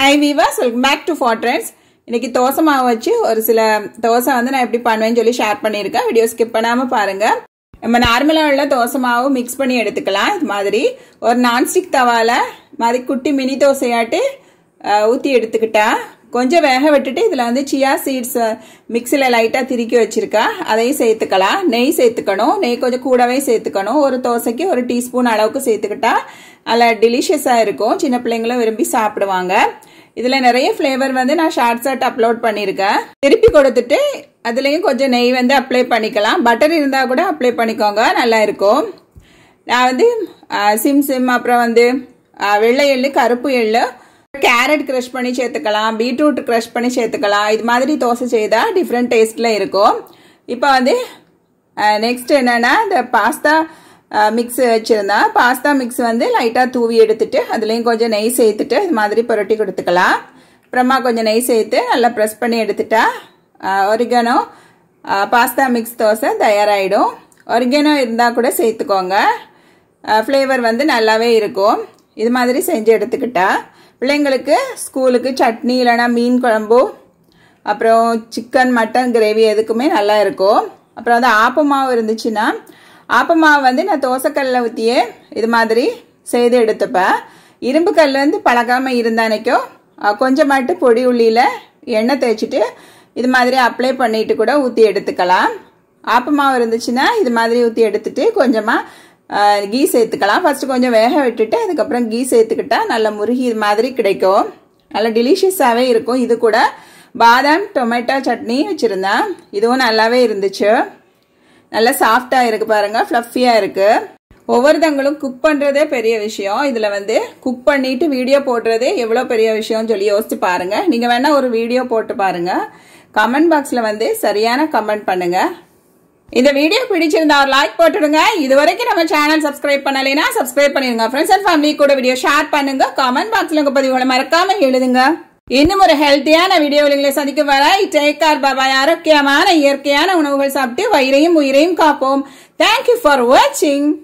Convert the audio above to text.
hi viewers welcome back to four trends இன்னைக்கு தோசை மாவு வச்சு ஒரு சில தோசை வந்து நான் எப்படி பண்ணுவேன்னு சொல்லி ஷேர் பண்ணியிருக்கேன் வீடியோ ஸ்கிப் பண்ணாமல் பாருங்க நம்ம நார்மலாக உள்ள தோசை மாவு மிக்ஸ் பண்ணி எடுத்துக்கலாம் இது மாதிரி ஒரு நான்ஸ்டிக் தவால மாதிரி குட்டி மினி தோசையாட்டு ஊற்றி எடுத்துக்கிட்டா கொஞ்சம் வேக விட்டுட்டு இதில் வந்து சியா சீட்ஸ் மிக்சியில் லைட்டாக திருக்கி வச்சிருக்கா அதையும் சேர்த்துக்கலாம் நெய் சேர்த்துக்கணும் நெய் கொஞ்சம் கூடவே சேர்த்துக்கணும் ஒரு தோசைக்கு ஒரு டீஸ்பூன் அளவுக்கு சேர்த்துக்கிட்டா அதில் டெலிஷியஸாக இருக்கும் சின்ன பிள்ளைங்களும் விரும்பி சாப்பிடுவாங்க இதில் நிறைய ஃப்ளேவர் வந்து நான் ஷார்ட் ஷார்ட் அப்லோட் பண்ணியிருக்கேன் திருப்பி கொடுத்துட்டு அதுலேயும் கொஞ்சம் நெய் வந்து அப்ளை பண்ணிக்கலாம் பட்டர் இருந்தால் கூட அப்ளை பண்ணிக்கோங்க நல்லா இருக்கும் நான் வந்து சிம் சிம் அப்புறம் வந்து வெள்ளை எள்ளு கருப்பு எள்ளு கேரட் க்ரஷ் பண்ணி சேர்த்துக்கலாம் பீட்ரூட் க்ரஷ் பண்ணி சேர்த்துக்கலாம் இது மாதிரி தோசை செய்தால் டிஃப்ரெண்ட் டேஸ்ட்டில் இருக்கும் இப்போ வந்து நெக்ஸ்ட் என்னென்னா இந்த பாஸ்தா மிக்ஸ் வச்சுருந்தா பாஸ்தா மிக்ஸ் வந்து லைட்டாக தூவி எடுத்துட்டு அதுலேயும் கொஞ்சம் நெய் சேர்த்துட்டு இது மாதிரி புரட்டி கொடுத்துக்கலாம் அப்புறமா கொஞ்சம் நெய் சேர்த்து நல்லா ப்ரெஸ் பண்ணி எடுத்துட்டா ஒரிகனோ பாஸ்தா மிக்ஸ் தோசை தயாராகிடும் ஒரிகனோ இருந்தால் கூட சேர்த்துக்கோங்க ஃப்ளேவர் வந்து நல்லாவே இருக்கும் இது மாதிரி செஞ்சு எடுத்துக்கிட்டா பிள்ளைங்களுக்கு ஸ்கூலுக்கு சட்னி இல்லைனா மீன் குழம்பு அப்புறம் சிக்கன் மட்டன் கிரேவி எதுக்குமே நல்லா இருக்கும் அப்புறம் வந்து ஆப்பமாவு இருந்துச்சுன்னா ஆப்பமாவு வந்து நான் தோசைக்கல்லில் ஊற்றியே இது மாதிரி செய்து எடுத்துப்பேன் இரும்பு கல் வந்து பழகாமல் இருந்தானைக்கோ கொஞ்சமாட்டு பொடி உள்ளியில் எண்ணெய் தேய்ச்சிட்டு இது மாதிரி அப்ளை பண்ணிட்டு கூட ஊற்றி எடுத்துக்கலாம் ஆப்பமாவு இருந்துச்சுன்னா இது மாதிரி ஊற்றி எடுத்துட்டு கொஞ்சமாக கீ சேர்த்துக்கலாம் ஃபஸ்ட்டு கொஞ்சம் வேக விட்டுட்டு அதுக்கப்புறம் கீ சேர்த்துக்கிட்டா நல்ல முருகி இது மாதிரி கிடைக்கும் நல்ல டெலிஷியஸாகவே இருக்கும் இது கூட பாதாம் டொமேட்டோ சட்னி வச்சுருந்தேன் இதுவும் நல்லாவே இருந்துச்சு நல்லா சாஃப்டாக இருக்கு பாருங்க ஃப்ளஃபியாக இருக்கு ஒவ்வொருத்தங்களும் குக் பண்ணுறதே பெரிய விஷயம் இதில் வந்து குக் பண்ணிட்டு வீடியோ போடுறதே எவ்வளோ பெரிய விஷயம்னு சொல்லி யோசிச்சு பாருங்க நீங்கள் வேணால் ஒரு வீடியோ போட்டு பாருங்க கமெண்ட் பாக்ஸில் வந்து சரியான கமெண்ட் பண்ணுங்க இந்த வீடியோ பிடிச்சிருந்தா ஒரு லைக் போட்டுடுங்க இது வரைக்கும் நம்ம சேனல் சப்ஸ்கிரைப் பண்ணலைன்னா சப்ஸ்கிரைப் பண்ணிருங்க ஃப்ரெண்ட்ஸ் அண்ட் ஃபேமிலி கூட வீடியோ ஷேர் பண்ணுங்க கமெண்ட் பாக்ஸ்ல உங்க பதிவுகளை மறக்காம எழுதுங்க இன்னும் ஒரு ஹெல்த்தியான வீடியோ உங்களை சந்திக்கும் வர டேக் கார் பாபாய் ஆரோக்கியமான இயற்கையான உணவுகள் சாப்பிட்டு வயிறையும் உயிரையும் காப்போம் தேங்க்யூ ஃபார் வாட்சிங்